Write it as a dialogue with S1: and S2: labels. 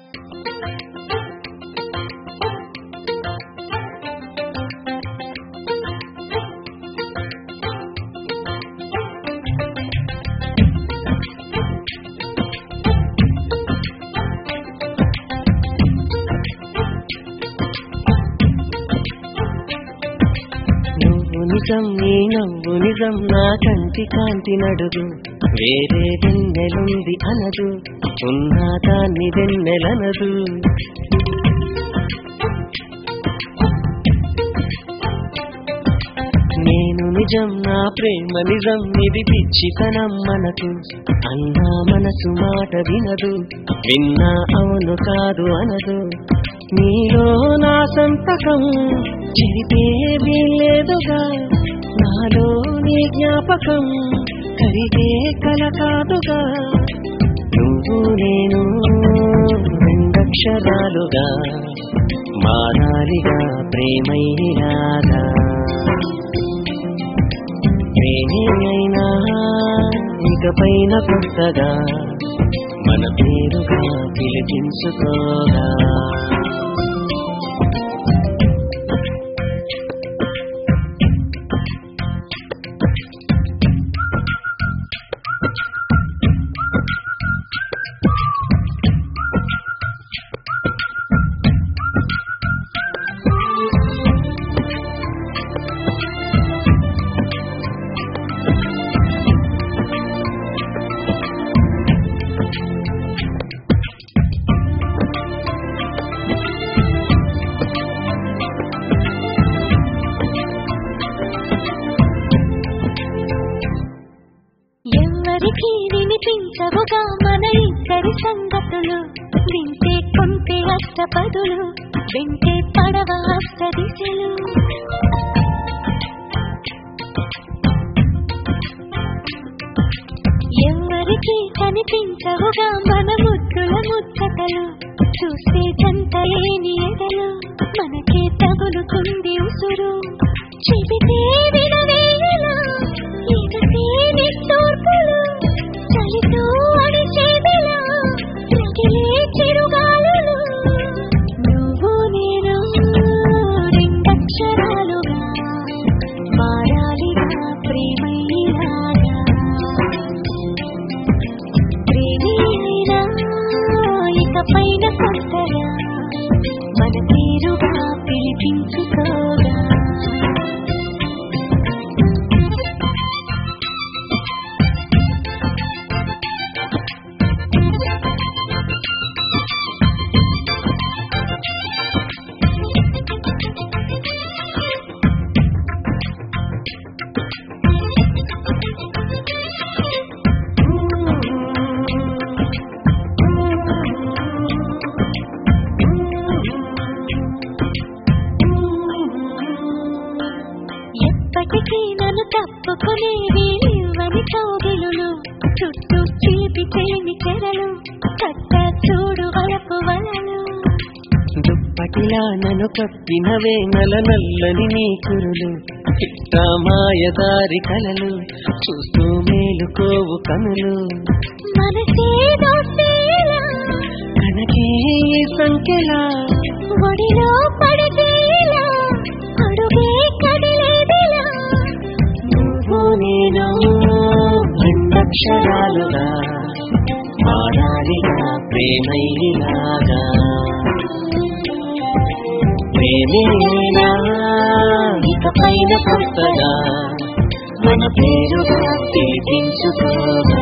S1: నువ్వు నిజం నీ నవ్వు నిజం నా కంటి కాంతి నడుగు వేరే వెన్నెలుంది అనదు ఉన్నా దాన్ని వెన్నెలనదు నేను నిజం నా ప్రేమ నిజం ఇది పిచ్చితనం మనకు అన్నా మనసు మాట వినదు విన్నా అవును కాదు అనదు నీలో నా సంతకం చెరిపే వీల్లేదుగా నాలో నీ జ్ఞాపకం కరిగే కల కాదుగా నువ్వు నేను రెండక్షరాలుగా మారాలిగా ప్రేమైరాగా ప్రేమే అయినా ఇకపైన కొత్తగా మన పేరుగా పిలిపించుకోగా
S2: ఎవరికి వినిపించవుగా మన ఇద్దరి సంగతులు వింటే కొంటే అష్టపదులు వింటే పడవ అష్ట దిశలు ఎవరికి కనిపించవుగా మన ముద్దుల ముచ్చటలు చూస్తే జంట లేని ఎదలు మనకే తగులుతుంది ఉసురు చెబితే వినవేలా ఎగసే నిట్టూర్పులు చలితో అడిచేదిలా రగిలే చిరుగాలులు నువ్వు నేను రెండక్షరాలుగా మారాలిగా ప్రేమైలాగా ప్రేమేనా ఇకపైన కొత్తగా మన తీరుగా పిలిపించుకోగా ఎప్పటికీ నన్ను తప్పుకునే వీళ్ళని కౌగిలులు చుట్టూ చీపి చేమి చెరలు కట్ట చూడు వలపు వలలు
S1: దుప్పటిలా నన్ను కప్పినవే నల నల్లని నీ కురులు చిట్ట మాయదారి కలలు చూస్తూ మేలుకోవు కనులు
S2: మనసే దోస్తేలా
S1: కనకే ఈ సంఖ్యలా
S2: ఒడిలో పడితేలా అడుగే కదిలేదిలా
S1: నువ్వు నేను రెండక్షరాలుగా మారాలిగా ప్రేమైలాగా ప్రేమేనా ఇకపైన కొత్తగా మన పేరుగా పిలిపించుకోగా